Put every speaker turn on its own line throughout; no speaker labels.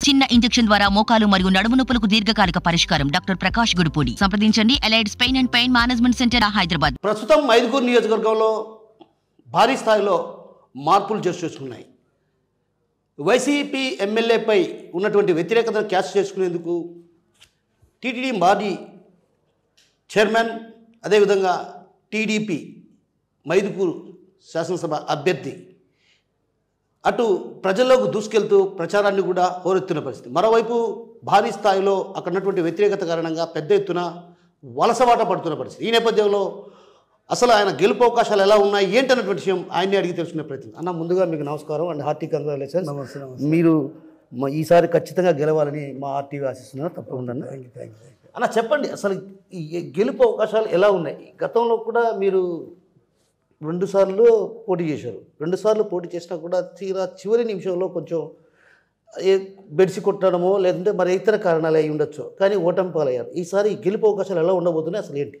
చిన్న ఇంజెక్షన్ ద్వారా మోకాలు మరియు నడుము నొప్పులకు దీర్ఘకాలిక పరిష్కారం డాక్టర్ ప్రకాష్ గుడిపూడి సంప్రదించండి ఎలైడ్స్ pain and pain management centre Hyderabad
ప్రస్తుతం మైదుగూరు నియోజకవర్గంలో భారీ స్థాయిలో మార్పులు చోటు చేసుకున్నాయి వైసీపీ ఎమ్మెల్యేపై ఉన్నటువంటి వ్యతిరేకతను క్యాష్ చేసుకునేందుకు టీటీడీ మాజీ చైర్మన్ అదేవిధంగా టీడీపీ మైదుకూరు శాసనసభ అభ్యర్థి అటు ప్రజల్లోకి దూసుకెళ్తూ ప్రచారాన్ని కూడా హోరెత్తున్న పరిస్థితి మరోవైపు భారీ స్థాయిలో అక్కడ ఉన్నటువంటి వ్యతిరేకత కారణంగా పెద్ద ఎత్తున వలసవాట పడుతున్న పరిస్థితి ఈ నేపథ్యంలో అసలు ఆయన గెలుపు అవకాశాలు ఎలా ఉన్నాయి ఏంటన్నటువంటి విషయం ఆయన్ని అడిగి తెలుసుకునే ప్రయత్నం అన్న ముందుగా మీకు నమస్కారం అండ్ హార్టీ కంగ్రాచులేషన్
నమస్తే నమస్తే
మీరు మ- ఈసారి ఖచ్చితంగా గెలవాలని మా ఆర్టీవీ ఆశిస్తున్నారు తప్పకుండా అన్న.
థ్యాంక్ యూ థ్యాంక్ యూ
అన్న చెప్పండి అసలు ఈ గెలుపు అవకాశాలు ఎలా ఉన్నాయి గతంలో కూడా మీరు రెండుసార్లు పోటీ చేశారు రెండుసార్లు పోటీ చేసినా కూడా తీరా చివరి నిమిషంలో కొంచెం ఏ బెడిసి కొట్టడమో లేదంటే మరి ఇతర కారణాలు అయి ఉండొచ్చు కానీ ఓటమి పాలయ్యారు ఈసారి ఈ గెలుపు అవకాశాలు ఎలా ఉండబోతున్నాయి అసలు ఏంటి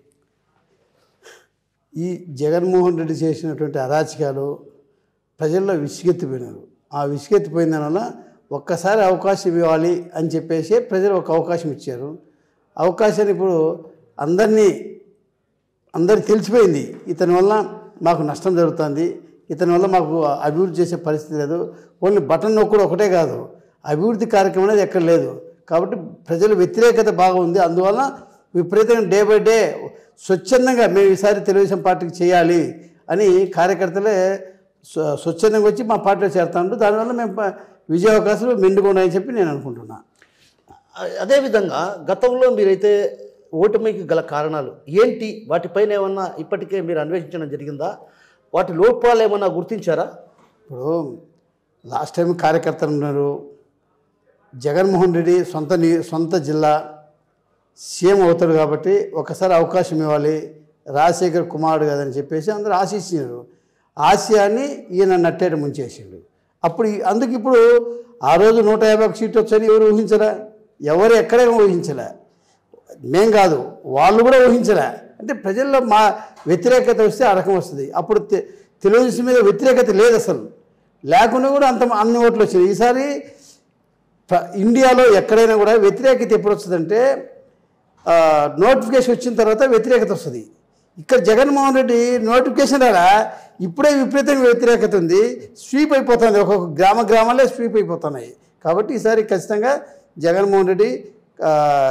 ఈ జగన్మోహన్ రెడ్డి చేసినటువంటి అరాచకాలు ప్రజల్లో విసిగెత్తిపోయినారు ఆ విసిగెత్తిపోయిన దానివల్ల ఒక్కసారి అవకాశం ఇవ్వాలి అని చెప్పేసి ప్రజలు ఒక అవకాశం ఇచ్చారు అవకాశాన్ని ఇప్పుడు అందరినీ అందరికి తెలిసిపోయింది ఇతని వల్ల మాకు నష్టం జరుగుతుంది ఇతని వల్ల మాకు అభివృద్ధి చేసే పరిస్థితి లేదు ఓన్లీ బటన్ నొక్కడు ఒకటే కాదు అభివృద్ధి కార్యక్రమం అనేది ఎక్కడ లేదు కాబట్టి ప్రజల వ్యతిరేకత బాగా ఉంది అందువల్ల విపరీతంగా డే బై డే స్వచ్ఛందంగా మేము ఈసారి తెలుగుదేశం పార్టీకి చేయాలి అని కార్యకర్తలే స్వ- స్వచ్ఛందంగా వచ్చి మా పార్టీలో చేరుతాండ్రు దానివల్ల మేము ప- విజయ అవకాశాలు మెండుగా ఉన్నాయని చెప్పి నేను అనుకుంటున్నాను
అ- అదేవిధంగా గతంలో మీరైతే ఓటమికి గల కారణాలు ఏంటి వాటిపైన ఏమన్నా ఇప్పటికే మీరు అన్వేషించడం జరిగిందా వాటి లోపాలు ఏమన్నా గుర్తించారా
ఇప్పుడు లాస్ట్ టైం కార్యకర్తలు ఉన్నారు జగన్మోహన్ రెడ్డి సొంత ని సొంత జిల్లా సీఎం అవుతాడు కాబట్టి ఒకసారి అవకాశం ఇవ్వాలి రాజశేఖర్ కుమారుడు కదని చెప్పేసి అందరూ ఆశించినారు ఆశయాన్ని ఈయన నట్టేట ముంచేసిండు అప్పుడు ఈ- అందుకు ఇప్పుడు ఆ రోజు నూట యాభై ఒక సీట్లు వచ్చని ఎవరు ఊహించరా ఎవరు ఎక్కడే ఊహించలే మేం కాదు వాళ్ళు కూడా ఊహించలే అంటే ప్రజల్లో మా వ్యతిరేకత వస్తే ఆ రకం వస్తుంది అప్పుడు తె- తెలుగుదేశం మీద వ్యతిరేకత లేదు అసలు లేకుండా కూడా అంత అన్ని ఓట్లు వచ్చినాయి ఈసారి ప్ర- ఇండియాలో ఎక్కడైనా కూడా వ్యతిరేకత ఎప్పుడు వస్తుందంటే ఆ, నోటిఫికేషన్ వచ్చిన తర్వాత వ్యతిరేకత వస్తుంది ఇక్కడ జగన్మోహన్ రెడ్డి నోటిఫికేషన్ రాలా ఇప్పుడే విపరీతంగా వ్యతిరేకత ఉంది స్వీప్ అయిపోతుంది ఒక్కొక్క గ్రామ గ్రామాలే స్వీప్ అయిపోతున్నాయి కాబట్టి ఈసారి ఖచ్చితంగా జగన్మోహన్ రెడ్డి ఆ,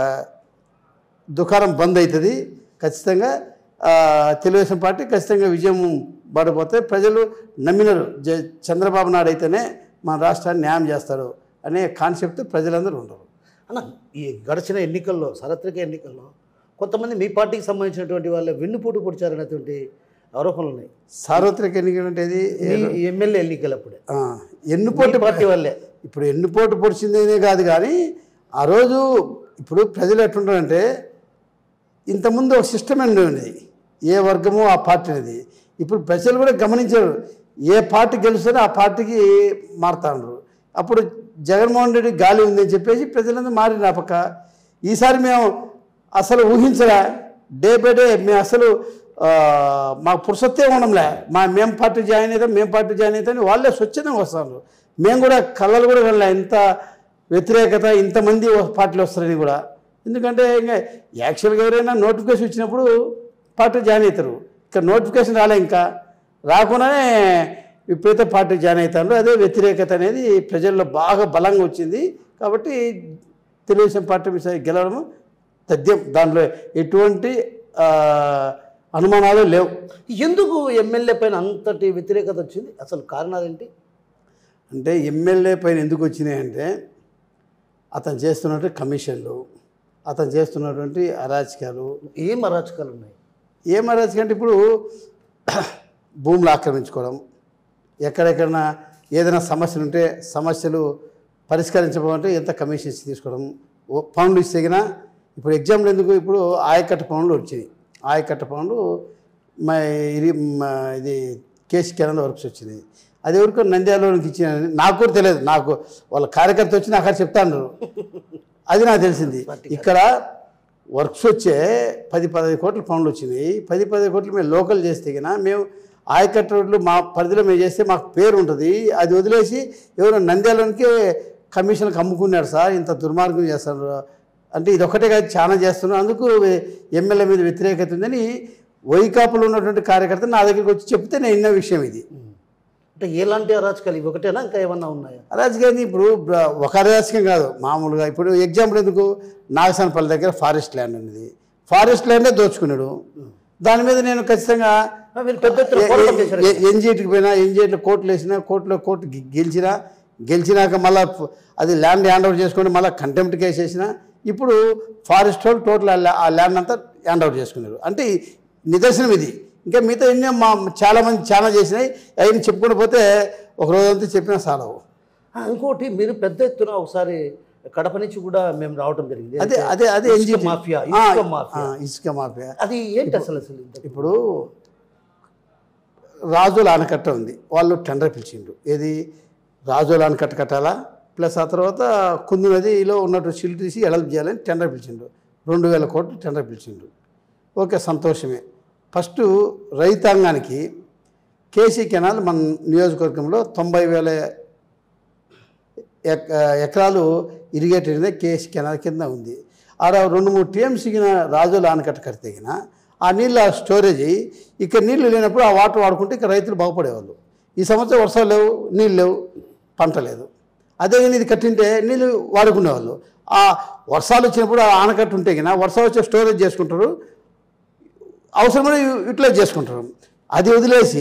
దుకాణం బంద్ అవుతుంది ఖచ్చితంగా ఆ, తెలుగుదేశం పార్టీ ఖచ్చితంగా విజయం పడిపోతే ప్రజలు నమ్మినారు జ చంద్రబాబు నాయుడు అయితేనే మన రాష్ట్రాన్ని న్యాయం చేస్తాడు అనే కాన్సెప్ట్ ప్రజలందరూ ఉండరు
అన్న ఈ గడిచిన ఎన్నికల్లో సార్వత్రిక ఎన్నికల్లో కొంతమంది మీ పార్టీకి సంబంధించినటువంటి వాళ్ళే వెన్నుపోటు పొడిచారనేటువంటి ఆరోపణలు ఉన్నాయి
సార్వత్రిక ఎన్నికలు అంటే ఇది
మీ ఎమ్మెల్యే ఎన్నికలప్పుడే
ఆ, ఎన్నుపోటు
మీ పార్టీ వాళ్ళే
ఇప్పుడు ఎన్నుపోటు పొడిచిందనే కాదు కానీ ఆ రోజు ఇప్పుడు ప్రజలు ఎట్లుంటారంటే ఇంతకుముందు ఒక సిస్టమ్ ఉండేది ఏ వర్గము ఆ పార్టీ అనేది ఇప్పుడు ప్రజలు కూడా గమనించారు ఏ పార్టీ గెలుస్తారో ఆ పార్టీకి మారుతాండ్రు అప్పుడు జగన్మోహన్ రెడ్డి గాలి ఉందని చెప్పేసి ప్రజలందరూ మారిన పక్క ఈసారి మేము అసలు ఊహించలే డే బై డే మేము అసలు ఆ, మాకు పురుసత్తే ఉండంలే మా మేము పార్టీ జాయిన్ అవుతాం మేము పార్టీ జాయిన్ అవుతాం అని వాళ్ళే స్వచ్ఛందంగా వస్తారు మేము కూడా కళ్ళలు కూడా వెళ్ళలే ఇంత వ్యతిరేకత ఇంతమంది పార్టీలు వస్తారని కూడా ఎందుకంటే ఇంకా యాక్చువల్గా ఎవరైనా నోటిఫికేషన్ వచ్చినప్పుడు పార్టీ జాయిన్ అవుతారు ఇక్కడ నోటిఫికేషన్ రాలే ఇంకా రాకుండానే విపరీత పార్టీ జాయిన్ అవుతారు అదే వ్యతిరేకత అనేది ప్రజల్లో బాగా బలంగా వచ్చింది కాబట్టి తెలుగుదేశం పార్టీ మీద గెలవడం తథ్యం దాంట్లో ఎటువంటి ఆ, అనుమానాలు లేవు
ఎందుకు ఎమ్మెల్యే పైన అంతటి వ్యతిరేకత వచ్చింది అసలు కారణాలు ఏంటి
అంటే ఎమ్మెల్యే పైన ఎందుకు వచ్చినాయంటే అతను చేస్తున్నటువంటి కమిషన్లు అతను చేస్తున్నటువంటి అరాచకాలు
ఏం అరాచకాలు ఉన్నాయి
ఏం అరాచకం అంటే ఇప్పుడు భూములు ఆక్రమించుకోవడం ఎక్కడెక్కడన్నా ఏదైనా సమస్యలు ఉంటే సమస్యలు పరిష్కరించబోమంటే ఎంత కమిషన్స్ తీసుకోవడం ఓ పనులు ఇస్తేగినా ఇప్పుడు ఎగ్జాంపుల్ ఎందుకు ఇప్పుడు ఆయకట్ట పనులు వచ్చినాయి ఆయకట్ట పనులు మా ఇది మా ఇది కేసీ కెనాల్ వర్క్స్ వచ్చింది అది ఎవరికో నంద్యాలలోనికి ఇచ్చిన నాకు కూడా తెలియదు నాకు వాళ్ళ కార్యకర్త వచ్చి నాకు అక్కడ చెప్తాను అది నాకు తెలిసింది ఇక్కడ వర్క్స్ వచ్చే పది పదహైదు కోట్ల పనులు వచ్చినాయి పది పదిహేను కోట్లు మేము లోకల్ చేస్తే కన్నా మేము ఆయకట్ట రోడ్లు మా పరిధిలో మేము చేస్తే మాకు పేరు ఉంటుంది అది వదిలేసి ఎవరు నంద్యాలలోనికి కమిషన్కి అమ్ముకున్నాడు సార్ ఇంత దుర్మార్గం చేస్తారు అంటే ఇది ఒకటే కాదు చాలా చేస్తున్నారు అందుకు ఎమ్మెల్యే మీద వ్యతిరేకత ఉందని వైకాపులో ఉన్నటువంటి కార్యకర్త నా దగ్గరికి వచ్చి చెప్తే నేను విన్న విషయం ఇది
అంటే ఎలాంటి అరాచకాలు ఇవి ఒకటేనా ఇంకా ఏమన్నా ఉన్నాయా
రాజకీయాన్ని ఇప్పుడు బ్ర- ఒక రాజకీయం కాదు మామూలుగా ఇప్పుడు ఎగ్జాంపుల్ ఎందుకు నాగసానపల్లి దగ్గర ఫారెస్ట్ ల్యాండ్ ఉన్నది ఫారెస్ట్ ల్యాండే దోచుకున్నాడు దాని మీద నేను ఖచ్చితంగా
ఆ, మీరు పెద్ద ఎత్తున పోరాటం చేశారు
ఎన్జిటికి పోయినా ఎన్జిటిలో కోర్టులు వేసినా కోర్టులో కోర్టు గె- గెలిచినా గెలిచినాక మళ్ళీ అది ల్యాండ్ హ్యాండ్ ఓవర్ చేసుకొని మళ్ళీ కంటెంప్ట్ కేసు వేసిన ఇప్పుడు ఫారెస్ట్ వాళ్ళు టోటల్ ఆ ల్యా- ఆ ల్యాండ్ అంతా హ్యాండ్ ఓవర్ చేసుకున్నారు అంటే ఈ నిదర్శనం ఇది ఇంకా మిగతా ఎన్నో మా చాలామంది చాలా చేసినాయి అవన్నీ చెప్పుకుంటూ పోతే ఒక రోజంతా చెప్పినా చాలవు
ఆ, ఇంకోటి మీరు పెద్ద ఎత్తున ఒకసారి కడప నుంచి కూడా మేము రావడం జరిగింది
అదే అదే అదే
ఇసుక
NGT.
మాఫియా
ఆ,
ఇసుక మాఫియా
ఆ, ఇసుక మాఫియా
అది ఏంటి అసలు అసలు ఇంత?
ఇప్పుడు రాజుల ఆనకట్ట ఉంది వాళ్ళు టెండర్ పిలిచిండ్రు ఏది రాజుల ఆనకట్ట కట్టాలా ప్లస్ ఆ తర్వాత కుందు నదిలో ఉన్నట్టు సిల్ తీసి ఎడల్పు చేయాలని టెండర్ పిలిచిండ్రు రెండు వేల కోట్లు టెండర్ పిలిచిండ్రు ఓకే సంతోషమే ఫస్ట్ రైతాంగానికి కేసీ కెనాల్ మన నియోజకవర్గంలో తొంభై వేల ఎక్- ఎకరాలు ఇరిగేటెడ్ మీద కేసీ కెనాల్ కింద ఉంది ఆడ రెండు మూడు టీఎంసీకిన రాజుల ఆనకట్ట కడితేగిన ఆ నీళ్ళ స్టోరేజ్ అయ్యి ఇక్కడ నీళ్లు లేనప్పుడు ఆ వాటర్ వాడుకుంటే ఇక్కడ రైతులు బాగుపడేవాళ్ళు ఈ సంవత్సరం వర్షాలు లేవు నీళ్ళు లేవు పంట లేదు అదే కానీ ఇది కట్టింటే నీళ్ళు వాడుకునేవాళ్ళు ఆ వర్షాలు వచ్చినప్పుడు ఆ ఆనకట్ట ఉంటే గిన వర్షాలు వచ్చే స్టోరేజ్ చేసుకుంటారు అవసరమైన యూటిలైజ్ చేసుకుంటారు అది వదిలేసి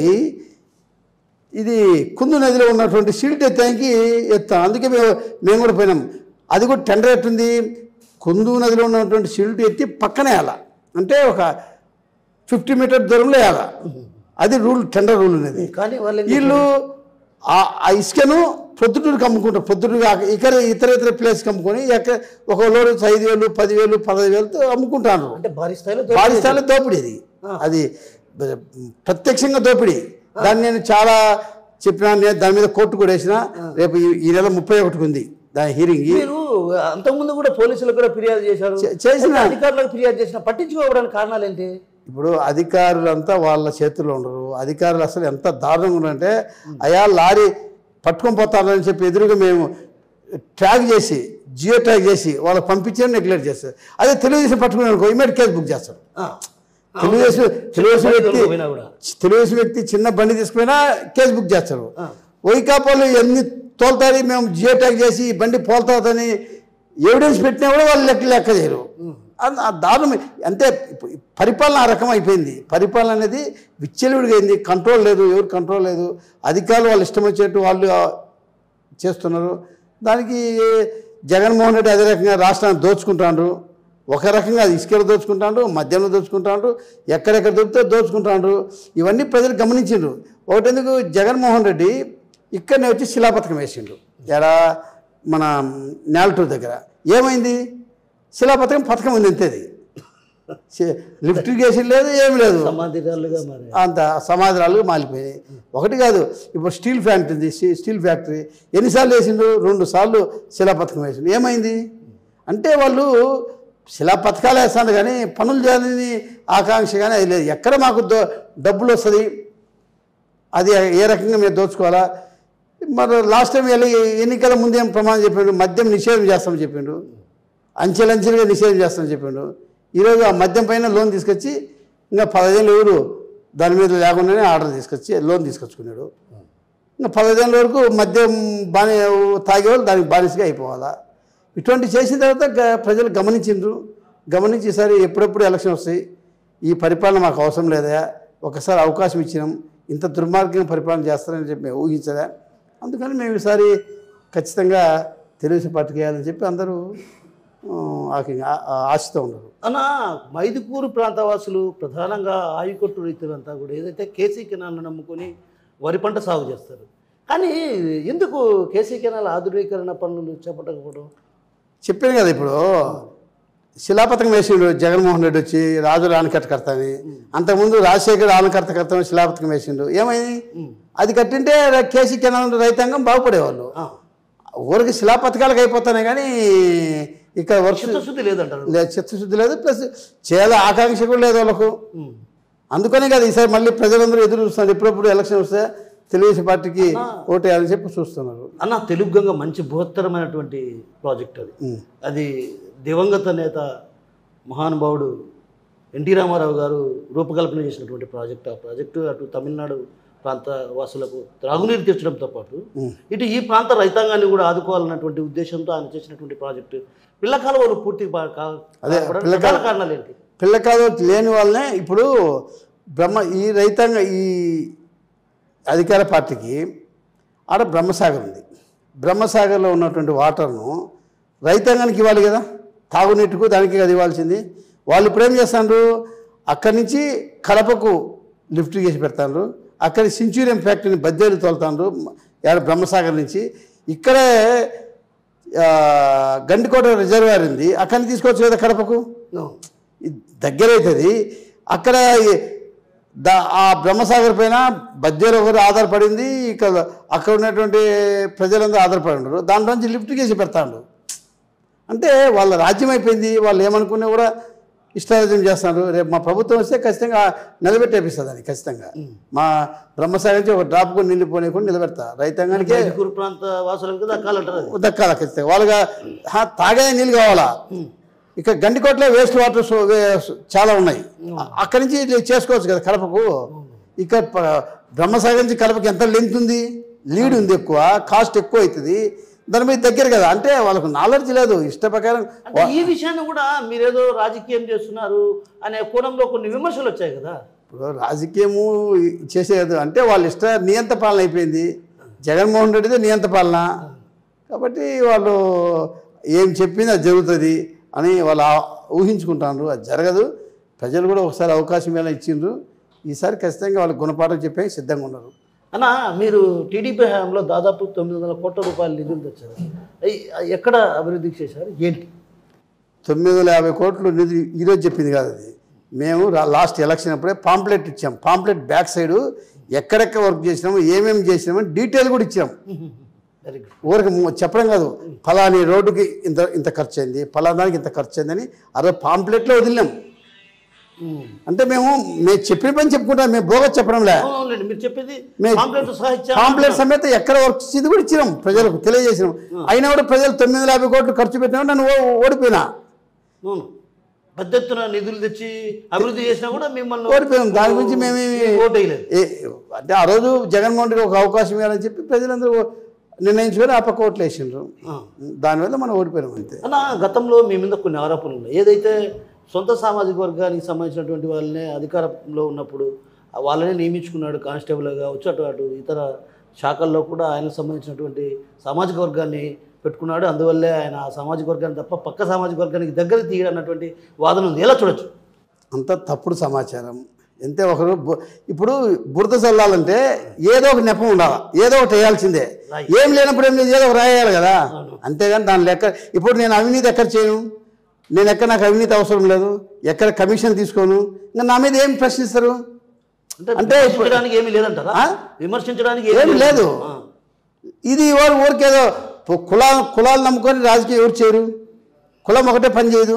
ఇది కుందు నదిలో ఉన్నటువంటి సిల్ట్ ఎత్తానికి ఎత్తాం అందుకే మేము మేము కూడా పోయినాం అది కూడా టెండర్ ఎట్టుంది కుందు నదిలో ఉన్నటువంటి సిల్ట్ ఎత్తి పక్కనే వేయాల అంటే ఒక ఫిఫ్టీ మీటర్ దూరంలో వేయాల అది రూల్ టెండర్ రూల్ ఉన్నది
కానీ వాళ్ళు ఏం
వీళ్ళు ఆ- ఆ ఇసుకను పొద్దుటూరుకి అమ్ముకుంటారు పొద్దుటూరు ఇక్కడ ఇతర ఇతర ప్లేస్కి అమ్ముకొని ఎక్కడ ఒక లోడు ఐదు వేలు పదివేలు పదహైదు వేలతో అమ్ముకుంటారు
అంటే భారీ స్థాయిలో
భారీ స్థాయిలో దోపిడీ ఇది అది బ- ప్రత్యక్షంగా దోపిడీ దాన్ని నేను చాలా చెప్పినా నేను దాని మీద కోర్టు కూడా వేసిన రేపు ఈ- ఈ నెల ముప్పై ఒకటికి ఉంది దాని హీరింగ్
మీరు అంతకుముందు కూడా పోలీసులకు కూడా ఫిర్యాదు చేశారు
చే- చేసిన.
అయితే అధికారులకు ఫిర్యాదు చేసిన పట్టించుకోవడానికి కారణాలు ఏంటి
ఇప్పుడు అధికారులంతా వాళ్ళ చేతుల్లో ఉండరు అధికారులు అసలు ఎంత దారుణంగా ఉన్నారంటే అయా లారీ పట్టుకొని పోతారని చెప్పి ఎదురుగా మేము ట్రాక్ చేసి జియో ట్రాక్ చేసి వాళ్ళకి పంపించే నెగ్లెక్ట్ చేస్తారు అదే తెలుగుదేశం పట్టుకుని అనుకో ఇమీడియట్ కేసు బుక్ చేస్తారు
ఆ.
తెలుగుదేశం తెలుగుదేశం వ్యక్తి
పోయినా కూడా
తెలుగుదేశం వ్యక్తి చిన్న బండి తీసుకుపోయినా కేసు బుక్ చేస్తారు వైకాపాలు ఎన్ని తోలుతారు మేము జియో ట్యాగ్ చేసి ఈ బండి పోల్తాదని ఎవిడెన్స్ పెట్టినా కూడా వాళ్ళు లెక్క లెక్క చేయరు అన్- ఆ దారుణం అంటే ఇప్పుడు ఈ పరిపాలన ఆ రకం అయిపోయింది పరిపాలన అనేది విచ్చలవిడిగా అయింది కంట్రోల్ లేదు ఎవరు కంట్రోల్ లేదు అధికారులు వాళ్ళు ఇష్టం వచ్చేట్టు వాళ్ళు ఆ, చేస్తున్నారు దానికి జగన్మోహన్ రెడ్డి అదే రకంగా రాష్ట్రాన్ని దోచుకుంటాడు ఒక రకంగా అది ఇసుకలు దోచుకుంటాడు మద్యంలో దోచుకుంటాడు ఎక్కడెక్కడ దొరికితే దోచుకుంటాడు ఇవన్నీ ప్రజలు గమనించిండ్రు ఒకటెందుకు జగన్మోహన్ రెడ్డి ఇక్కడనే వచ్చి శిలాపథకం వేసిండు ఎలా మన నేలటూరు దగ్గర ఏమైంది శిలాపథకం పథకం ఉంది అంతేది సి- లిఫ్ట్ ఇరిగేషన్ లేదు ఏమి లేదు
సమాధిరాలుగా మరి
అంత సమాధానాలు మాలిపోయాయి ఒకటి కాదు ఇప్పుడు స్టీల్ ఫ్యాక్టరీ ఉంది స్టీ- స్టీల్ ఫ్యాక్టరీ ఎన్నిసార్లు వేసిండు రెండు సార్లు శిలాపథకం వేసిండు ఏమైంది అంటే వాళ్ళు శిలాపథకాలు వేస్తాను కానీ పనులు చేయాలని ఆకాంక్ష కానీ అది లేదు ఎక్కడ మాకు దో డబ్బులు వస్తుంది అది ఏ రకంగా మేము దోచుకోవాలా మరి లాస్ట్ టైం వెళ్ళి ఎన్నికల ముందేం ప్రమాణం చెప్పిండు మద్యం నిషేధం చేస్తామని చెప్పిండు అంచెలంచెలుగా నిషేధం చేస్తామని చెప్పిండు ఈరోజు ఆ మద్యం పైన లోన్ తీసుకొచ్చి ఇంకా పదహైదేళ్ళు ఎవరు దాని మీద లేకుండానే ఆర్డర్ తీసుకొచ్చి లోన్ తీసుకొచ్చుకున్నాడు ఇంకా పదహైదేళ్ళ వరకు మద్యం బాని తాగేవాళ్ళు దానికి బానిసగా అయిపోవాలా ఇటువంటి చేసిన తర్వాత గ- ప్రజలు గమనించిండ్రు గమనించి ఈసారి ఎప్పుడెప్పుడు ఎలక్షన్ వస్తాయి ఈ పరిపాలన మాకు అవసరం లేదా ఒకసారి అవకాశం ఇచ్చినాం ఇంత దుర్మార్గంగా పరిపాలన చేస్తారని చెప్పి మేము ఊహించదా అందుకని మేము ఈసారి ఖచ్చితంగా తెలుగుదేశం పార్టీకి వేయాలని చెప్పి అందరూ ఆ, ఆకి- ఆ- ఆ- ఆశతో ఉన్నారు
అన్న మైదుకూరు ప్రాంతవాసులు ప్రధానంగా ఆయుకొట్టు రైతులంతా కూడా ఏదైతే కేసీ కెనాల్ను నమ్ముకొని వరి పంట సాగు చేస్తారు కానీ ఎందుకు కేసీ కెనాల్ ఆధునీకరణ పనులు చేపట్టకపోవడం
చెప్పాను కదా ఇప్పుడు శిలాపథకం వేసిండు జగన్మోహన్ రెడ్డి వచ్చి రాజు ఆనకట్ట కడతాని అంతకుముందు రాజశేఖర్ ఆనకట్ట కడతామని శిలాపథకం వేసిండు ఏమైంది అది కట్టింటే ర- కేసీ కెనాల్ రైతాంగం బాగుపడేవాళ్ళు
ఆ,
ఊరికి శిలాపథకాలకు అయిపోతున్నాయి కానీ ఇక్కడ వర్ష
చిత్తశుద్ధి లేదంటారు
లేదు చిత్తశుద్ధి లేదు ప్లస్ చేయాల ఆకాంక్ష కూడా లేదు వాళ్ళకు
ఉమ్.
అందుకనే కదా ఈసారి మళ్ళీ ప్రజలందరూ ఎదురు చూస్తున్నారు ఎప్పుడప్పుడు ఎలక్షన్ వస్తే తెలుగుదేశం పార్టీకి ఓటేయాలని చెప్పి చూస్తున్నారు
అన్న తెలుగు గంగ మంచి బృహత్తరమైనటువంటి ప్రాజెక్ట్ అది
ఉమ్.
అది దివంగత నేత మహానుభావుడు ఎన్టీ రామారావు గారు రూపకల్పన చేసినటువంటి ప్రాజెక్ట్ ఆ ప్రాజెక్టు అటు తమిళనాడు ప్రాంత వాసులకు త్రాగునీరు తీర్చడంతో పాటు
ఉమ్.
ఇటు ఈ ప్రాంత రైతాంగాన్ని కూడా ఆదుకోవాలన్నటువంటి ఉద్దేశంతో ఆయన చేసినటువంటి ప్రాజెక్టు పిల్ల కాలువలు పూర్తి బా- కా-
అదే,
కాకపోవడానికి
పిల్ల
ప్రధాన
కాలువ-
కారణాలు ఏంటి
పిల్లకాదు లేని వాళ్ళనే ఇప్పుడు బ్రహ్మ ఈ రైతాంగ ఈ అధికార పార్టీకి ఆడ బ్రహ్మసాగర్ ఉంది బ్రహ్మసాగర్లో ఉన్నటువంటి వాటర్ను రైతాంగానికి ఇవ్వాలి కదా తాగునీటికు దానికి కదా ఇవ్వాల్సింది వాళ్ళు ఇప్పుడు ఏం చేస్తాండ్రు అక్కడి నుంచి కడపకు లిఫ్ట్ చేసి పెడతాండ్రు అక్కడి సెంచురియం ఫ్యాక్టరీని బద్దెలు తోలుతాండ్రు యాడ బ్రహ్మసాగర్ నుంచి ఇక్కడే ఆ, గండికోట రిజర్వాయర్ ఉంది అక్కడిని తీసుకోవచ్చు కదా కడపకు
No.
ఇది దగ్గర అవుతుంది అక్కడ ఈ- దా ఆ బ్రహ్మసాగర్ పైన బద్దెలు ఒకరు ఆధారపడింది ఇక అక్కడ ఉన్నటువంటి ప్రజలందరూ ఆధారపడి ఉండరు దాంట్లోంచి లిఫ్ట్ చేసి పెడతాడు అంటే వాళ్ళ రాజ్యం అయిపోయింది వాళ్ళు ఏమనుకున్నా కూడా ఇష్టారాజ్యం చేస్తున్నారు రేపు మా ప్రభుత్వం వస్తే ఖచ్చితంగా నిలబెట్టేపిస్తుంది అది ఖచ్చితంగా మా బ్రహ్మసాగర్ నుంచి ఒక డ్రాప్ కూడా నిలిపోనీయకుండా నిలబెడతా రైతాంగానికే
మైదుకూరు ప్రాంత వాసులకు దక్కాలంటారు అది
దక్కాల ఖచ్చితంగా వాళ్ళగా హా, తాగే నీళ్ళు కావాలా ఇక గండికోటలో వేస్ట్ వాటర్ సో- వే- చాలా ఉన్నాయి అ- అక్కడి నుంచి ఇది చేసుకోవచ్చు కదా కడపకు ఇక ప- బ్రహ్మసాగర్ నుంచి కడపకి ఎంత లెంత్ ఉంది లీడ్ ఉంది ఎక్కువ కాస్ట్ ఎక్కువ అవుతుంది దాని మీద దగ్గర కదా అంటే వాళ్ళకు నాలెడ్జ్ లేదు ఇష్ట ప్రకారం
అంటే ఈ విషయాన్ని కూడా మీరేదో రాజకీయం చేస్తున్నారు అనే కోణంలో కొన్ని విమర్శలు వచ్చాయి కదా
ఇప్పుడు రాజకీయము చేసేది అంటే వాళ్ళ ఇష్ట నియంత పాలన అయిపోయింది జగన్మోహన్ రెడ్డిదే నియంత పాలన కాబట్టి వాళ్ళు ఏం చెప్పింది అది జరుగుతుంది అని వాళ్ళు ఆ- ఊహించుకుంటారు అది జరగదు ప్రజలు కూడా ఒకసారి అవకాశం ఎలా ఇచ్చిండ్రు ఈసారి ఖచ్చితంగా వాళ్ళు గుణపాఠం చెప్పే సిద్ధంగా ఉన్నారు
అన్న మీరు టీడీపీ హయాంలో దాదాపు తొమ్మిది వందల కోట్ల రూపాయల నిధులు తెచ్చారు అయ్ ఎక్కడ అభివృద్ధి చేశారు ఏంటి
తొమ్మిది వందల యాభై కోట్లు నిధి ఈరోజు చెప్పింది కాదు అది మేము రా- లాస్ట్ ఎలక్షన్ అప్పుడే పాంప్లెట్ ఇచ్చాం పాంప్లెట్ బ్యాక్ సైడ్ ఎక్కడెక్కడ వర్క్ చేసినాము ఏమేమి చేసినామో డీటెయిల్ కూడా ఇచ్చాం
వెరీ గుడ్
ఊరికి ము- చెప్పడం కాదు ఫలాని రోడ్డుకి ఇంత ఇంత ఖర్చు అయింది ఫలానానికి ఇంత ఖర్చు అయిందని అదే పాంప్లెట్లో వదిలినాం అంటే మేము మేము చెప్పిన పని చెప్పుకుంటాం మేము బోగస్ చెప్పడంలే
అవునండి మీరు చెప్పేది
మే-
పాంప్లెట్ సహా ఇచ్చారు
పాంప్లెట్ సమేత ఎక్కడ వర్క్ చేసింది కూడా ఇచ్చినాం ప్రజలకు తెలియజేసినాం అయినా కూడా ప్రజలు తొమ్మిది వందల యాభై కోట్లు ఖర్చు పెట్టినా నన్ను ఓ- ఓడిపోయినా
అవును పెద్ద ఎత్తున నిధులు తెచ్చి అభివృద్ధి చేసినా కూడా మిమ్మల్ని
ఓడిపోయాం దాని గురించి మేమేమి
ఓటు వేయలేదు
ఏ- అంటే ఆ రోజు జగన్మోహన్ రెడ్డి ఒక అవకాశం ఇవ్వాలని చెప్పి ప్రజలందరూ నిర్ణయించుకొని ఆ పక్క ఓట్లు వేసిండ్రు
ఆ.
దానివల్ల మనం ఓడిపోయినాం అంతే
అన్న గతంలో మీ మీద కొన్ని ఆరోపణలు ఉన్నాయి ఏదైతే సొంత సామాజిక వర్గానికి సంబంధించినటువంటి వాళ్ళనే అధికారంలో ఉన్నప్పుడు ఆ వాళ్ళనే నియమించుకున్నాడు కానిస్టేబుల్ కావచ్చు అటు అటు ఇతర శాఖల్లో కూడా ఆయనకు సంబంధించినటువంటి సామాజిక వర్గాన్ని పెట్టుకున్నాడు అందువల్లే ఆయన ఆ సామాజిక వర్గాన్ని తప్ప పక్క సామాజిక వర్గానికి దగ్గర తీయడం అన్నటువంటి వాదన ఉంది ఎలా చూడొచ్చు
అంతా తప్పుడు సమాచారం ఎంతే ఒకరు బు- ఇప్పుడు బురద చల్లాలంటే ఏదో ఒక నెపం ఉండాలి ఏదో ఒకటి వేయాల్సిందే
రాయి.
ఏం లేనప్పుడు ఏం లేదు ఏదో ఒక రాయాలి కదా అంతేగాని దాని లెక్క ఇప్పుడు నేను అవినీతి ఎక్కడ చేయను నేను ఎక్కడ నాకు అవినీతి అవసరం లేదు ఎక్కడ కమిషన్ తీసుకోను ఇంకా నా మీద ఏం ప్రశ్నిస్తారు
అంటే
అంటే ఇప్పుడు-
విమర్శించడానికి ఏమీ లేదంటారా
ఆ?
విమర్శించడానికి
ఏమీ లేదు.
ఆ.
ఇది ఎవరు ఊరికేదో పు- కులాలు కులాలు నమ్ముకొని రాజకీయం ఎవరు చేయరు కులం ఒకటే పని చేయదు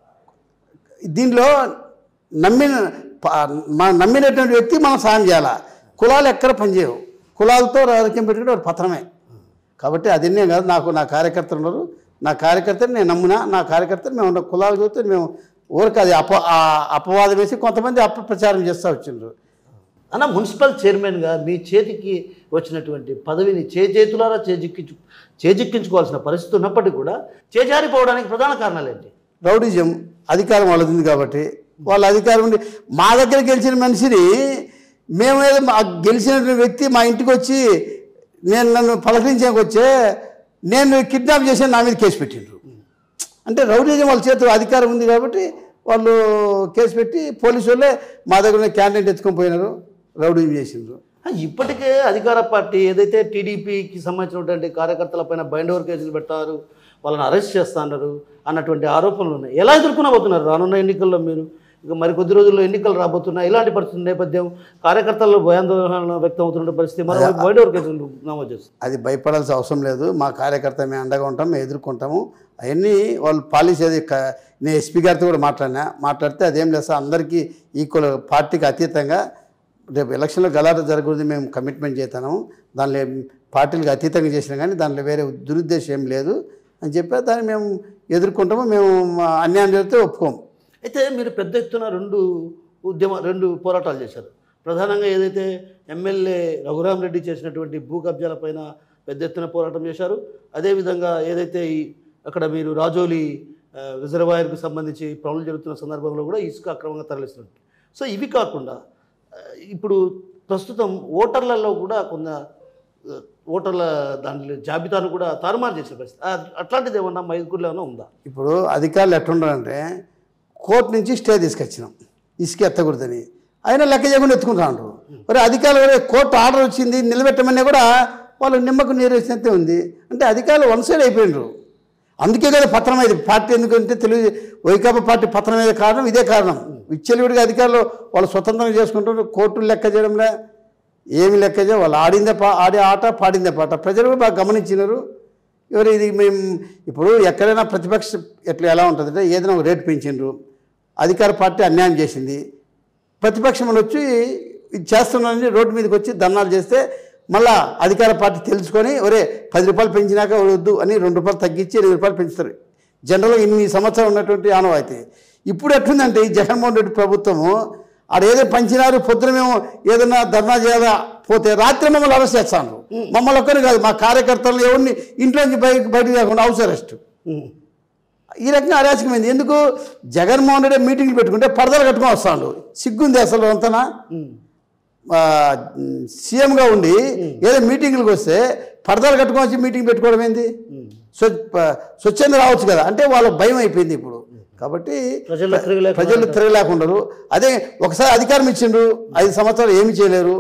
దీంట్లో నమ్మిన ప- మనం నమ్మినటువంటి వ్యక్తి మనం సాయం చేయాలా కులాలు ఎక్కడ పనిచేయవు కులాలతో రాజకీయం పెట్టుకుంటే వాడు పత్రమే కాబట్టి అదన్నే కాదు నాకు నా కార్యకర్తలు ఉన్నారు నా కార్యకర్తని నేను నమ్మినా నా కార్యకర్తలు మేము ఉన్న కులాలు చూస్తే మేము ఊరికి అది అప ఆ అపవాదం వేసి కొంతమంది అపప్రచారం చేస్తూ వచ్చిండ్రు
అన్న మున్సిపల్ చైర్మన్గా మీ చేతికి వచ్చినటువంటి పదవిని చేతులారా చేజిక్కించు చేజిక్కించుకోవాల్సిన పరిస్థితి ఉన్నప్పటికీ కూడా చేజారిపోవడానికి ప్రధాన కారణాలు ఏంటి
రౌడిజం అధికారం వాళ్ళది ఉంది కాబట్టి వాళ్ళ అధికారం ఉండి మా దగ్గర గెలిచిన మనిషిని మేము ఏదో మా గెలిచిన వ్యక్తి మా ఇంటికి వచ్చి నేను నన్ను పలకరించాక వచ్చే నేను కిడ్నాప్ చేసి నా మీద కేసు పెట్టిండ్రు అంటే రౌడిజం వాళ్ళ చేతిలో అధికారం ఉంది కాబట్టి వాళ్ళు కేసు పెట్టి పోలీసు వాళ్ళే మా దగ్గర ఉన్న క్యాండిడేట్ ఎత్తుకొని పోయినారు రౌడిజం చేసిండ్రు
ఆ, ఇప్పటికే అధికార పార్టీ ఏదైతే టీడీపీకి సంబంధించినటువంటి కార్యకర్తలపైన బైండ్ ఓవర్ కేసులు పెడతారు వాళ్ళని అరెస్ట్ చేస్తున్నారు అన్నటువంటి ఆరోపణలు ఉన్నాయి ఎలా ఎదుర్కొనబోతున్నారు రానున్న ఎన్నికల్లో మీరు ఇక మరి కొద్ది రోజుల్లో ఎన్నికలు రాబోతున్నాయి ఇలాంటి పరిస్థితి నేపథ్యం కార్యకర్తల్లో భయాందోళన వ్యక్తం అవుతున్న పరిస్థితి మరో బైండ్ ఓవర్ కేసులు నమోదు చేస్తారు
అది భయపడాల్సిన అవసరం లేదు మా కార్యకర్త మేము అండగా ఉంటాం మేము ఎదుర్కొంటాము అవన్నీ వాళ్ళు పాలసీ అది క- నేను ఎస్పీ గారితో కూడా మాట్లాడినా మాట్లాడితే అదేం లేదు సార్ అందరికీ ఈక్వల్ పార్టీకి అతీతంగా రేపు ఎలక్షన్లో గలాట జరగకూడదు మేము కమిట్మెంట్ చేస్తాము దానిలో ఏం పార్టీలకు అతీతంగా చేసినా కానీ దాంట్లో వేరే దురుద్దేశం ఏం లేదు అని చెప్పి దాన్ని మేము ఎదుర్కొంటాము మేము మా అన్యాయం జరిగితే ఒప్పుకోము
అయితే మీరు పెద్ద ఎత్తున రెండు ఉద్యమ రెండు పోరాటాలు చేశారు ప్రధానంగా ఏదైతే ఎమ్మెల్యే రఘురామ్ రెడ్డి చేసినటువంటి భూ కబ్జాలపైన పెద్ద ఎత్తున పోరాటం చేశారు అదేవిధంగా ఏదైతే ఈ అక్కడ మీరు రాజోలి ఆ, రిజర్వాయర్కు సంబంధించి పనులు జరుగుతున్న సందర్భంలో కూడా ఇసుక అక్రమంగా తరలిస్తున్నారు సో ఇవి కాకుండా ఆ, ఇప్పుడు ప్రస్తుతం ఓటర్లలో కూడా కొంత ఆ, ఓటర్ల దాని జాబితాను కూడా తారుమారు చేసే పరిస్థితి ఆ, అట్లాంటిది ఏమన్నా మైదుగురులో ఏమైనా ఉందా
ఇప్పుడు అధికారులు ఎట్లుండారంటే కోర్టు నుంచి స్టే తీసుకొచ్చినాం ఇసుక ఎత్తకూడదని అయినా లెక్క చేయకుండా ఎత్తుకుంటారు మరి అధికారులు కూడా కోర్టు ఆర్డర్ వచ్చింది నిలబెట్టమని కూడా వాళ్ళు నిమ్మకు నీరు వేసినట్టే ఉంది అంటే అధికారులు వన్ సైడ్ అయిపోయినారు అందుకే కదా పత్రం అయింది పార్టీ ఎందుకంటే తెలుగు వైకాపా పార్టీ పత్రం అయ్యే కారణం ఇదే కారణం విచ్చలవిడిగా అధికారులు వాళ్ళు స్వతంత్రంగా చేసుకుంటారు కోర్టులు లెక్క చేయడంలే ఏమి లెక్క చేయ వాళ్ళు ఆడిందే పా ఆడే ఆట పాడిందే పాట ప్రజలు కూడా బాగా గమనించినారు ఎవరు ఇది మేము ఇప్పుడు ఎక్కడైనా ప్రతిపక్ష ఎట్లా ఎలా ఉంటుందంటే ఏదైనా ఒక రేటు పెంచిండ్రు అధికార పార్టీ అన్యాయం చేసింది ప్రతిపక్షం వాళ్ళు వచ్చి ఇది చేస్తున్నారని రోడ్డు మీదకి వచ్చి ధర్నాలు చేస్తే మళ్ళా అధికార పార్టీ తెలుసుకొని ఒరే పది రూపాయలు పెంచినాక వద్దు అని రెండు రూపాయలు తగ్గించి ఎనిమిది రూపాయలు పెంచుతారు జనరల్గా ఇన్ని సంవత్సరాలు ఉన్నటువంటి ఆనవాయితీ ఇప్పుడు ఎట్లుందంటే ఈ జగన్మోహన్ రెడ్డి ప్రభుత్వము ఆడ ఏదో పంచినారు పొద్దున మేము ఏదైనా ధర్నా చేయాలా పోతే రాత్రి మమ్మల్ని అరెస్ట్ చేస్తాను మమ్మల్ని ఒక్కరు కాదు మా కార్యకర్తలు ఎవరిని ఇంట్లో నుంచి బయట బయటకు రాకుండా హౌస్ అరెస్ట్ ఈ రకంగా అరాచకమైంది ఎందుకు జగన్మోహన్ రెడ్డి మీటింగ్లు పెట్టుకుంటే పరదలు కట్టుకొని వస్తాడు సిగ్గుంది అసలు అంతనా ఆ, సీఎంగా ఉండి ఏదో మీటింగ్లకు వస్తే పరదాలు కట్టుకొని వచ్చి మీటింగ్ పెట్టుకోవడం ఏంది స్వ- ప- స్వచ్ఛంద రావచ్చు కదా అంటే వాళ్ళ భయం అయిపోయింది ఇప్పుడు కాబట్టి
ప్రజల్లో తిరగలేకుండా
ప్రజలు తిరగలేకుండారు అదే ఒకసారి అధికారం ఇచ్చిండ్రు ఐదు సంవత్సరాలు ఏమి చేయలేరు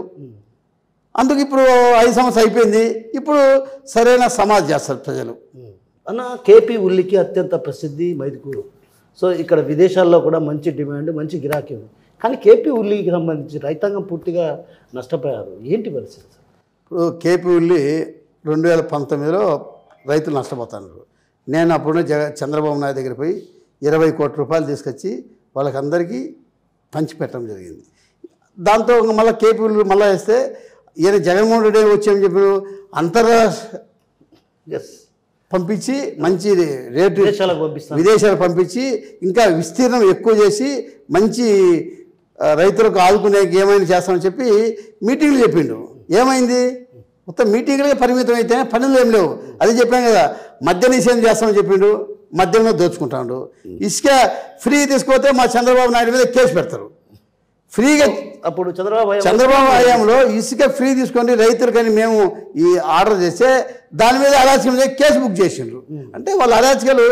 అందుకు ఇప్పుడు ఐదు సంవత్సరాలు అయిపోయింది ఇప్పుడు సరైన సమాజ్ చేస్తారు ప్రజలు
అన్న కేపీ ఉల్లికి అత్యంత ప్రసిద్ధి మైదుకూరు సో ఇక్కడ విదేశాల్లో కూడా మంచి డిమాండ్ మంచి గిరాకీ ఉంది కానీ కేపీ ఉల్లికి సంబంధించి రైతాంగం పూర్తిగా నష్టపోయారు ఏంటి పరిస్థితి సార్?
ఇప్పుడు కేపీ ఉల్లి రెండు వేల పంతొమ్మిదిలో రైతులు నష్టపోతున్నారు నేను అప్పుడు జగ చంద్రబాబు నాయుడు దగ్గర పోయి ఇరవై కోట్ల రూపాయలు తీసుకొచ్చి వాళ్ళకందరికీ పంచిపెట్టడం జరిగింది దాంతో ఇంక మళ్ళీ కేపీ ఉల్లి మళ్ళీ వేస్తే ఈయన జగన్మోహన్ రెడ్డి వచ్చామని చెప్పారు అంతర్రాష్ట్ర
ఎస్
పంపించి మంచి రేటు
విదేశాలకు పంపిస్తాను
విదేశాలకు పంపించి ఇంకా విస్తీర్ణం ఎక్కువ చేసి మంచి ఆ, రైతులకు ఆదుకునే ఏమైనా చేస్తామని చెప్పి మీటింగ్లు చెప్పిండు ఏమైంది మొత్తం మీటింగ్లకే పరిమితం అయితే పనులు ఏం లేవు అది చెప్పాం కదా మద్య నిషేధం చేస్తామని చెప్పిండు మద్యంలో దోచుకుంటాడు ఇసుక ఫ్రీ తీసుకుపోతే మా చంద్రబాబు నాయుడు మీద కేసు పెడతారు ఫ్రీగా
అప్పుడు చంద్రబాబు హయాంలో
చంద్రబాబు హయాంలో ఇసుక ఫ్రీ తీసుకొని రైతులకని మేము ఈ ఆర్డర్ చేస్తే దాని మీద అరాచకం చేసి కేసు బుక్ చేసిండ్రు అంటే వాళ్ళ అరాచకాలు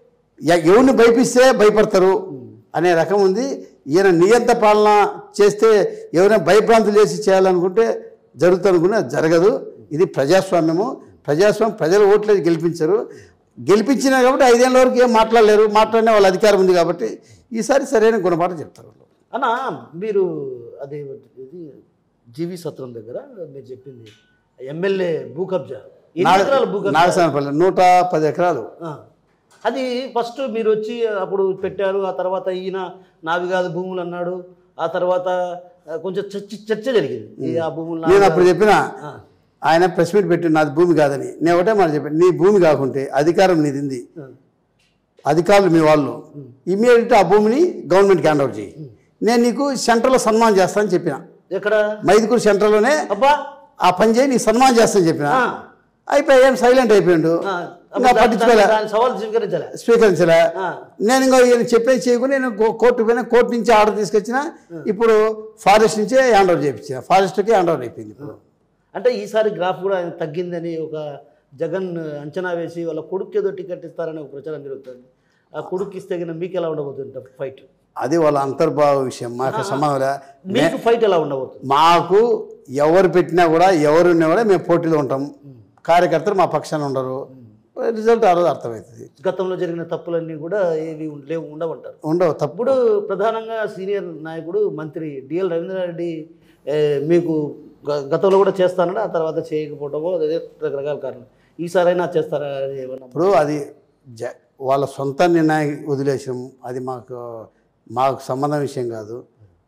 ఎ- ఎవరిని భయపిస్తే భయపడతారు అనే రకం ఉంది ఈయన నియంత పాలన చేస్తే ఎవరైనా భయభ్రాంతులు చేసి చేయాలనుకుంటే జరుగుతుంది అనుకున్నా జరగదు ఇది ప్రజాస్వామ్యము ప్రజాస్వామ్యం ప్రజలు ఓట్లేదు గెలిపించరు గెలిపించినా కాబట్టి ఐదేళ్ళ వరకు ఏం మాట్లాడలేరు మాట్లాడిన వాళ్ళ అధికారం ఉంది కాబట్టి ఈసారి సరైన గుణపాఠం చెప్తారు
అన్న మీరు అది ఇది జీవి సత్రం దగ్గర మీరు చెప్పింది ఎమ్మెల్యే భూ కబ్జా ఎన్ని ఎకరాల భూ కబ్జా
నాగసానపల్లి నూట పది ఎకరాలు
ఆ. అది ఫస్ట్ మీరు వచ్చి అప్పుడు పెట్టారు ఆ తర్వాత ఈయన నావి కాదు భూములు అన్నాడు ఆ తర్వాత ఆ, కొంచెం చర్చ చర్చ జరిగింది ఈ ఆ భూములు నావి
నేను అప్పుడు
కాదు.
చెప్పిన
ఆ.
ఆయన ప్రెస్ మీట్ పెట్టి నాది భూమి కాదని నేను ఒకటే మాట చెప్పాను నీ భూమి కాకుంటే అధికారం నీదింది
ఆ.
అధికారులు మీ వాళ్ళు ఇమీడియట్ ఆ భూమిని గవర్నమెంట్కి హ్యాండ్ ఓవర్ చేయి నేను నీకు సెంటర్లో సన్మానం చేస్తానని చెప్పిన
ఎక్కడ
మైదుకూరు సెంటర్లోనే
అబ్బా
ఆ పని చేయి నీకు సన్మానం చేస్తానని చెప్పిన
ఆ.
అయిపోయి ఏం సైలెంట్ అయిపోయిండు
ఆ.
ఇంకా
అప్పుడు
పట్టించుకోలే
దాని- దాని సవాల్ స్వీకరించలే
స్వీకరించలే
ఆ.
నేను ఇంకా ఈయన చెప్పేది చేయకుండా నేను కో- కోర్టు పోయినా కోర్టు నుంచి ఆర్డర్ తీసుకొచ్చిన ఇప్పుడు ఫారెస్ట్ నుంచే హ్యాండ్ ఓవర్ చేయించిన ఫారెస్ట్కి హ్యాండ్ ఓవర్ అయిపోయింది ఇప్పుడు
అంటే ఈసారి గ్రాఫ్ కూడా ఆయన తగ్గిందని ఒక జగన్ అంచనా వేసి వాళ్ళ కొడుకు ఏదో టికెట్ ఇస్తారని ఒక ప్రచారం జరుగుతుంది ఆ కొడుకు ఇస్తే గిన మీకు ఎలా ఉండబోతుంది ఫైట్
అది వాళ్ళ అంతర్భావ విషయం మాకు సంబంధం లే.
మీకు ఫైట్ ఎలా ఉండబోతుంది
మాకు ఎవరు పెట్టినా కూడా ఎవరు ఉన్నా కూడా మేము పోటీలో ఉంటాం కార్యకర్తలు మా పక్షాన ఉండరు రిజల్ట్ ఆ రోజు అర్థమవుతుంది
గతంలో జరిగిన తప్పులన్నీ కూడా ఏవి ఉం- లేవు ఉండవంటారు
ఉండవు తప్పు
ఇప్పుడు ప్రధానంగా సీనియర్ నాయకుడు మంత్రి డిఎల్ రవీంద్రారెడ్డి ఏ, మీకు గ- గతంలో కూడా చేస్తానని ఆ తర్వాత చేయకపోవడమో అదే రకరకాల కారణం ఈసారైనా చేస్తారా అని ఏమన్నా
ఇప్పుడు అది జ వాళ్ళ సొంత నిర్ణయం వదిలేసాం అది మాకు మాకు సంబంధం విషయం కాదు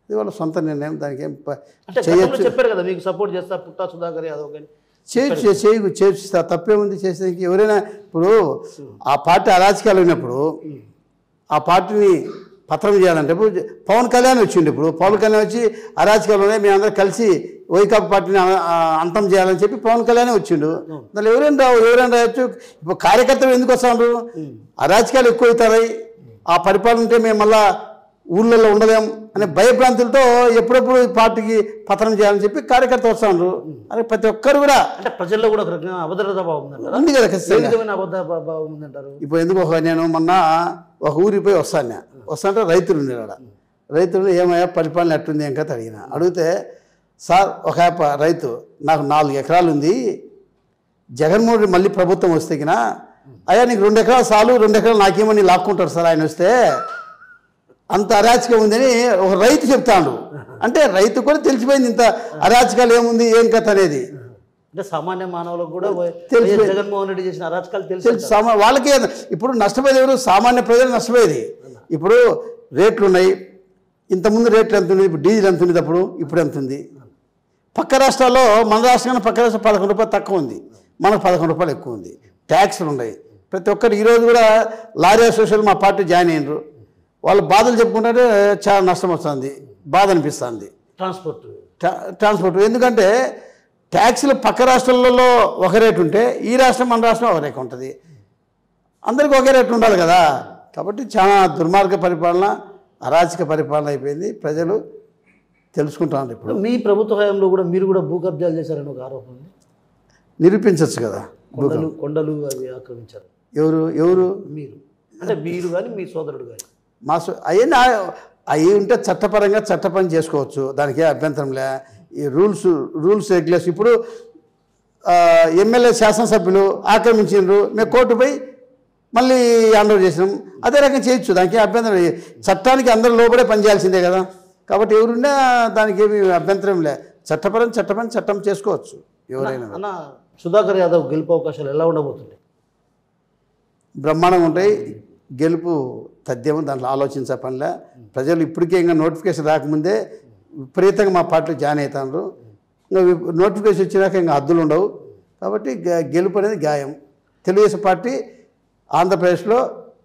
ఇది వాళ్ళ సొంత నిర్ణయం దానికి ఏం ప-
అంటే గతంలో చెప్పారు కదా మీకు సపోర్ట్ చేస్తా పుట్టా సుధాకర్ యాదవ్ కానీ
చేయొచ్చు చేయు చేయొచ్చు తప్పే ఉంది చేసేదానికి ఎవరైనా ఇప్పుడు ఆ పార్టీ అరాజకాలు ఉన్నప్పుడు ఆ పార్టీని పత్రం చేయాలంటే ఇప్పుడు పవన్ కళ్యాణ్ వచ్చిండు ఇప్పుడు పవన్ కళ్యాణ్ వచ్చి అరాజకాలునే మేమందరం కలిసి వైకాపా పార్టీని అ- ఆ- అంతం చేయాలని చెప్పి పవన్ కళ్యాణ్ వచ్చిండు దానిలో ఎవరైనా రావు ఎవరైనా రావచ్చు ఇప్పుడు కార్యకర్తలు ఎందుకు వస్తాడు అరాజకాలు ఎక్కువ అవుతాయి ఆ పరిపాలన ఉంటే మేము మళ్ళా ఊళ్ళల్లో ఉండలేం అనే భయభ్రాంతులతో ఎప్పుడెప్పుడు ఈ పార్టీకి పతనం చేయాలని చెప్పి కార్యకర్త వస్తాడు అదే ప్రతి ఒక్కరు కూడా
అంటే ప్రజల్లో కూడా ఒక రకంగా అభద్రతా భావం ఉందంటారా
ఉంది కదా
ఏ
ఖచ్చితంగా
విధమైన అబద్ధ భావం ఉందంటారు
ఇప్పుడు ఎందుకు ఒక నేను మొన్న ఒక ఊరికి పోయి వస్తాను వస్తాంటే రైతులు ఉండేవాడు ఆడ రైతులు ఏమయ్యా పరిపాలన ఎట్టుంది ఏం కథ అడిగిన అడిగితే సార్ ఒక యాప రైతు నాకు నాలుగు ఎకరాలు ఉంది జగన్మోహన్ రెడ్డి మళ్ళీ ప్రభుత్వం వస్తే గిన అయ్యా నీకు రెండు ఎకరాలు చాలు రెండు ఎకరాలు నాకేమని లాక్కుంటాడు సార్ ఆయన వస్తే అంత అరాచకం ఉందని ఒక రైతు చెప్తాడు అంటే రైతు కూడా తెలిసిపోయింది ఇంత అరాచకాలు ఏముంది ఏం కథ అనేది
అంటే సామాన్య మానవులకు కూడా వై-
తెలుసు.
వైఎస్ జగన్మోహన్ రెడ్డి చేసిన అరాచకాలు తెలుసు
తెలుసు సామా వాళ్ళకే ఇప్పుడు నష్టపోయేది ఎవరు సామాన్య ప్రజలు నష్టపోయేది ఇప్పుడు రేట్లు ఉన్నాయి ఇంతకుముందు రేట్లు ఎంత ఉంది ఇప్పుడు డీజిల్ ఎంత ఉంది అప్పుడు ఇప్పుడు ఎంత ఉంది పక్క రాష్ట్రాల్లో మన రాష్ట్రం కన్నా పక్క రాష్ట్రం పదకొండు రూపాయలు తక్కువ ఉంది మనకు పదకొండు రూపాయలు ఎక్కువ ఉంది ట్యాక్స్లు ఉన్నాయి ప్రతి ఒక్కరు ఈరోజు కూడా లారీ అసోసియేషన్ మా పార్టీ జాయిన్ అయినరు వాళ్ళ బాధలు చెప్పుకుంటే చాలా నష్టం వస్తుంది బాధ అనిపిస్తుంది
ట్రాన్స్పోర్ట్
ట్రా- ట్రాన్స్పోర్ట్ ఎందుకంటే ట్యాక్సీలు పక్క రాష్ట్రాలలో ఒక రేటు ఉంటే ఈ రాష్ట్రం మన రాష్ట్రం ఒక రేటు ఉంటుంది అందరికీ ఒకే రేటు ఉండాలి కదా కాబట్టి చాలా దుర్మార్గ పరిపాలన అరాచక పరిపాలన అయిపోయింది ప్రజలు తెలుసుకుంటున్నారు ఇప్పుడు
మీ ప్రభుత్వ హయాంలో కూడా మీరు కూడా భూ కబ్జాలు చేశారని ఒక ఆరోపణ ఉంది
నిరూపించవచ్చు కదా
కొండలు కొండలు అవి ఆక్రమించారు
ఎవరు ఎవరు
మీరు అంటే మీరు కానీ మీ సోదరుడు కానీ
మా అవన్నీ అవి ఉంటే చట్టపరంగా చట్ట పని చేసుకోవచ్చు దానికి ఏ అభ్యంతరం లే ఈ రూల్స్ రూల్స్ రెగ్యులేషన్ ఇప్పుడు ఎమ్మెల్యే శాసనసభ్యులు ఆక్రమించిండ్రు మేము కోర్టుపై మళ్ళీ హ్యాండ్ ఓవర్ చేసినాం అదే రకంగా చేయొచ్చు దానికి ఏ అభ్యంతరం లేదు. చట్టానికి అందరూ లోపడే పనిచేయాల్సిందే కదా కాబట్టి ఎవరున్నా దానికి ఏమి అభ్యంతరం లే చట్టపరం చట్టపని చట్టం చేసుకోవచ్చు ఎవరైనా
అన్న సుధాకర్ యాదవ్ గెలుపు అవకాశాలు ఎలా ఉండబోతుంది
బ్రహ్మాండంగా ఉంటాయి గెలుపు తథ్యం దాంట్లో ఆలోచించే పనిలే ప్రజలు ఇప్పటికే ఇంకా నోటిఫికేషన్ రాకముందే విపరీతంగా మా పార్టీలో జాయిన్ అవుతారు ఇంకా వి- నోటిఫికేషన్ వచ్చినాక ఇంకా హద్దులు ఉండవు కాబట్టి గ- గెలుపు అనేది గాయం తెలుగుదేశం పార్టీ ఆంధ్రప్రదేశ్లో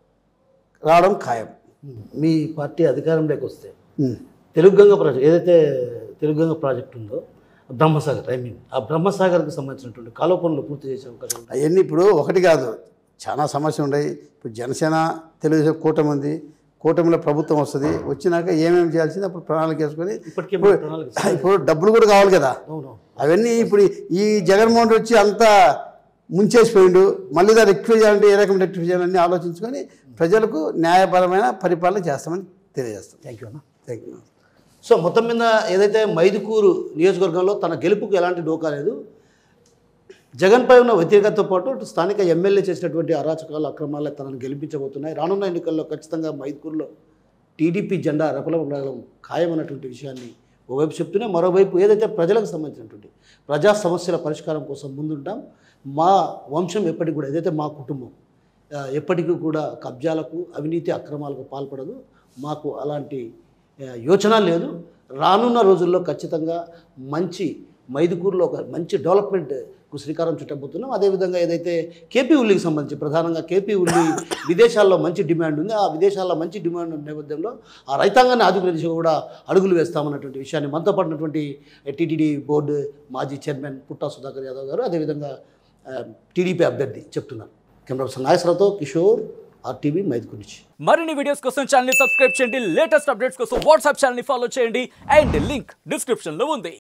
రావడం ఖాయం
మీ పార్టీ అధికారంలోకి వస్తే
ఉమ్.
తెలుగు గంగ ప్రాజెక్ట్ ఏదైతే తెలుగు గంగ ప్రాజెక్ట్ ఉందో బ్రహ్మసాగర్ ఐ మీన్ ఆ బ్రహ్మసాగర్కి సంబంధించినటువంటి కాలువ పనులు పూర్తి చేసే అవకాశం ఉంది
అవన్నీ ఇప్పుడు ఒకటి కాదు చాలా సమస్యలు ఉన్నాయి ఇప్పుడు జనసేన తెలుగుదేశం కూటమి ఉంది కూటమిలో ప్రభుత్వం వస్తుంది వచ్చినాక ఏమేమి చేయాల్సింది అప్పుడు ప్రణాళిక వేసుకొని
ఇప్పటికే మన ప్రణాళిక
ఇప్పుడు డబ్బులు కూడా కావాలి కదా
అవును
అవన్నీ ఇప్పుడు ఈ జగన్మోహన్ రెడ్డి వచ్చి అంతా ముంచేసిపోయిండు మళ్ళీ దాన్ని రెక్టిఫై చేయాలంటే ఏ రకం రెక్టిఫై చేయాలని ఆలోచించుకొని ప్రజలకు న్యాయపరమైన పరిపాలన చేస్తామని తెలియజేస్తాం
థ్యాంక్ యూ అన్న
థ్యాంక్ యూ
సో మొత్తం మీద ఏదైతే మైదుకూరు నియోజకవర్గంలో తన గెలుపుకు ఎలాంటి డోకా లేదు జగన్పై ఉన్న వ్యతిరేకతతో పాటు ఇటు స్థానిక ఎమ్మెల్యే చేసినటువంటి అరాచకాలు అక్రమాలే తనను గెలిపించబోతున్నాయి రానున్న ఎన్నికల్లో ఖచ్చితంగా మైదుకూరులో టీడీపీ జెండా రెపలపడడం ఖాయమన్నటువంటి విషయాన్ని ఓవైపు చెప్తూనే మరోవైపు ఏదైతే ప్రజలకు సంబంధించినటువంటి ప్రజా సమస్యల పరిష్కారం కోసం ముందుంటాం మా వంశం ఎప్పటికి కూడా ఏదైతే మా కుటుంబం ఆ, ఎప్పటికీ కూడా కబ్జాలకు అవినీతి అక్రమాలకు పాల్పడదు మాకు అలాంటి ఆ, యోచన లేదు రానున్న రోజుల్లో ఖచ్చితంగా మంచి మైదుకూరులో ఒక మంచి డెవలప్మెంట్కు శ్రీకారం చుట్టబోతున్నాం అదేవిధంగా ఏదైతే కేపీ ఉల్లికి సంబంధించి ప్రధానంగా కేపీ ఉల్లి విదేశాల్లో మంచి డిమాండ్ ఉంది ఆ విదేశాల్లో మంచి డిమాండ్ ఉన్న నేపథ్యంలో ఆ రైతాంగాన్ని ఆదుకునే దిశగా కూడా అడుగులు వేస్తామన్నటువంటి విషయాన్ని మనతో పాటున్నటువంటి టీటీడీ బోర్డు మాజీ చైర్మన్ పుట్టా సుధాకర్ యాదవ్ గారు అదేవిధంగా ఆ, టీడీపీ అభ్యర్థి చెప్తున్నారు కెమెరా పర్సన్ నాగేశ్వరరావుతో కిషోర్ ఆర్టీవీ మైదుకూరు నుంచి
మరిన్ని వీడియోస్ కోసం ఛానల్ ని సబ్స్క్రైబ్ చేయండి లేటెస్ట్ అప్డేట్స్ కోసం వాట్సాప్ ఛానల్ ని ఫాలో చేయండి అండ్ లింక్ డిస్క్రిప్షన్ లో ఉంది